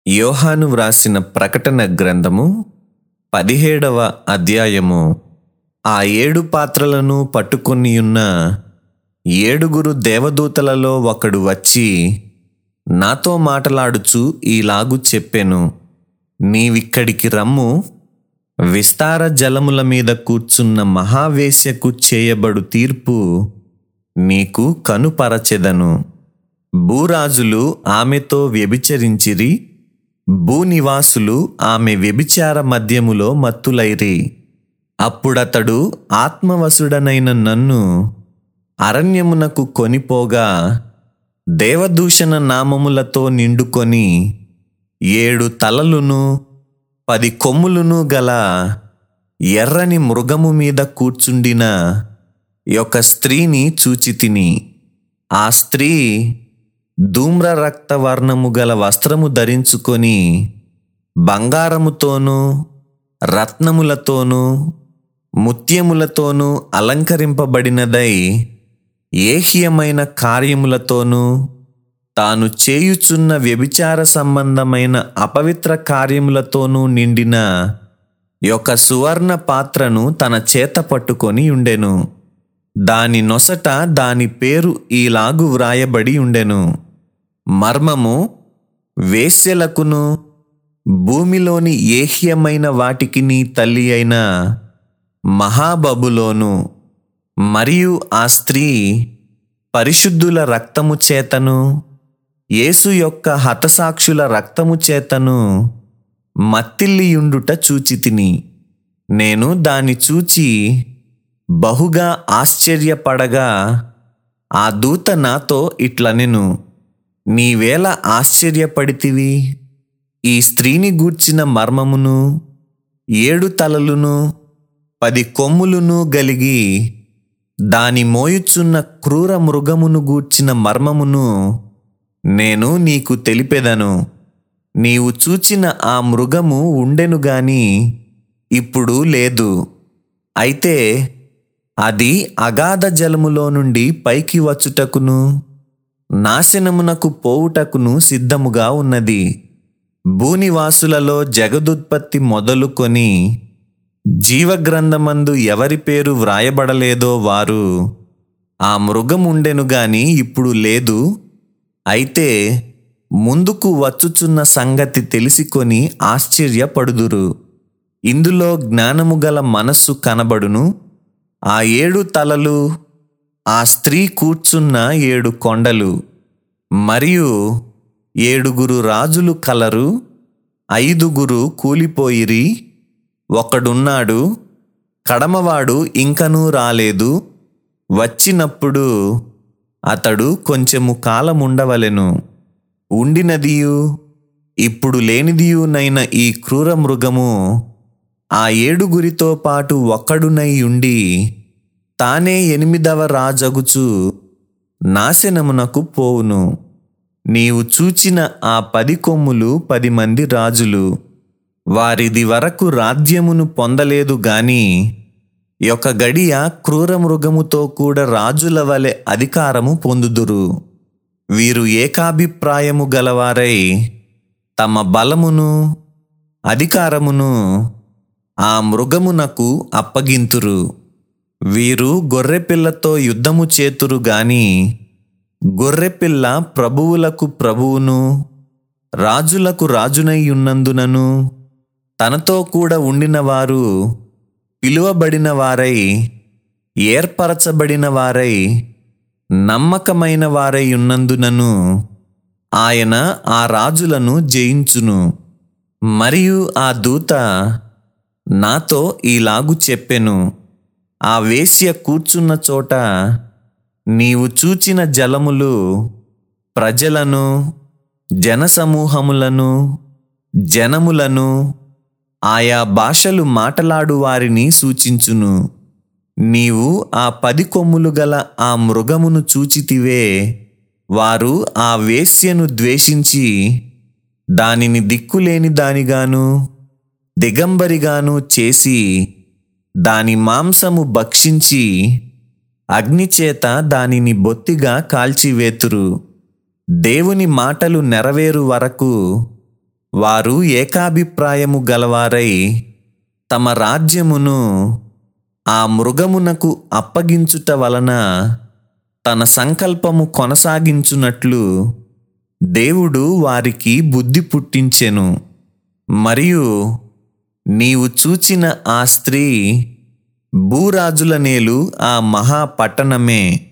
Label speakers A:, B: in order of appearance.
A: యోహాను వ్రాసిన ప్రకటన గ్రంథము పదిహేడవ అధ్యాయము ఆ ఏడు పాత్రలను పట్టుకొనియున్న ఏడుగురు దేవదూతలలో ఒకడు వచ్చి నాతో మాటలాడుచు ఈలాగు చెప్పెను నీవిక్కడికి రమ్ము విస్తార జలముల మీద కూర్చున్న మహావేశ్యకు చేయబడు తీర్పు నీకు కనుపరచెదను భూరాజులు ఆమెతో వ్యభిచరించిరి భూనివాసులు ఆమె వ్యభిచార మద్యములో మత్తులైరి అప్పుడతడు ఆత్మవశుడనైన నన్ను అరణ్యమునకు కొనిపోగా దేవదూషణ నామములతో నిండుకొని ఏడు తలలును పది కొమ్ములును గల ఎర్రని మృగము మీద కూర్చుండిన యొక్క స్త్రీని చూచితిని ఆ స్త్రీ ధూమ్ర రక్త వర్ణము గల వస్త్రము ధరించుకొని బంగారముతోనూ రత్నములతోనూ ముత్యములతోనూ అలంకరింపబడినదై ఏహ్యమైన కార్యములతోనూ తాను చేయుచున్న వ్యభిచార సంబంధమైన అపవిత్ర కార్యములతోనూ నిండిన యొక్క సువర్ణ పాత్రను తన చేత పట్టుకొని ఉండెను దాని నొసట దాని పేరు ఈలాగు వ్రాయబడి ఉండెను మర్మము వేశ్యలకును భూమిలోని ఏహ్యమైన వాటికి నీ తల్లి అయిన మహాబబులోను మరియు ఆ స్త్రీ పరిశుద్ధుల రక్తము చేతను యేసు యొక్క హతసాక్షుల రక్తము చేతను మత్తిల్లియుండుట చూచితిని నేను దాని చూచి బహుగా ఆశ్చర్యపడగా ఆ దూత నాతో ఇట్లనెను నీవేళ ఆశ్చర్యపడితివి ఈ స్త్రీని గూర్చిన మర్మమును ఏడు తలలును పది కొమ్ములును గలిగి దాని మోయుచున్న క్రూర మృగమును గూర్చిన మర్మమును నేను నీకు తెలిపెదను నీవు చూచిన ఆ మృగము ఉండెను గాని ఇప్పుడు లేదు అయితే అది అగాధ జలములో నుండి పైకి వచ్చుటకును నాశనమునకు పోవుటకును సిద్ధముగా ఉన్నది భూనివాసులలో జగదుత్పత్తి మొదలుకొని జీవగ్రంథమందు ఎవరి పేరు వ్రాయబడలేదో వారు ఆ మృగం ఉండెను గాని ఇప్పుడు లేదు అయితే ముందుకు వచ్చుచున్న సంగతి తెలిసికొని ఆశ్చర్యపడుదురు ఇందులో జ్ఞానము గల మనస్సు కనబడును ఆ ఏడు తలలు ఆ స్త్రీ కూర్చున్న ఏడు కొండలు మరియు ఏడుగురు రాజులు కలరు ఐదుగురు కూలిపోయిరి ఒకడున్నాడు కడమవాడు ఇంకనూ రాలేదు వచ్చినప్పుడు అతడు కొంచెము కాలముండవలెను ఉండినదియు ఇప్పుడు లేనిదియునైన ఈ క్రూర మృగము ఆ ఏడుగురితో పాటు ఒక్కడునై ఉండి తానే ఎనిమిదవ రాజగుచు నాశనమునకు పోవును నీవు చూచిన ఆ పది కొమ్ములు పది మంది రాజులు వారిది వరకు రాజ్యమును పొందలేదు గాని యొక్క గడియ క్రూర మృగముతో కూడా రాజుల వలె అధికారము పొందుదురు వీరు ఏకాభిప్రాయము గలవారై తమ బలమును అధికారమును ఆ మృగమునకు అప్పగింతురు వీరు గొర్రెపిల్లతో యుద్ధము చేతురు గాని గొర్రెపిల్ల ప్రభువులకు ప్రభువును రాజులకు రాజునై ఉన్నందునను తనతో కూడా ఉండిన వారు పిలువబడిన వారై ఏర్పరచబడిన వారై నమ్మకమైన వారై ఉన్నందునను ఆయన ఆ రాజులను జయించును మరియు ఆ దూత నాతో ఈలాగు చెప్పెను ఆ వేశ్య కూర్చున్న చోట నీవు చూచిన జలములు ప్రజలను జనసమూహములను జనములను ఆయా భాషలు మాటలాడు వారిని సూచించును నీవు ఆ పది కొమ్ములు గల ఆ మృగమును చూచితివే వారు ఆ వేశ్యను ద్వేషించి దానిని దిక్కులేని దానిగాను దిగంబరిగాను చేసి దాని మాంసము భక్షించి అగ్నిచేత దానిని బొత్తిగా కాల్చివేతురు దేవుని మాటలు నెరవేరు వరకు వారు ఏకాభిప్రాయము గలవారై తమ రాజ్యమును ఆ మృగమునకు అప్పగించుట వలన తన సంకల్పము కొనసాగించున్నట్లు దేవుడు వారికి బుద్ధి పుట్టించెను మరియు నీవు చూచిన ఆ స్త్రీ భూరాజుల నేలు ఆ మహాపట్టణమే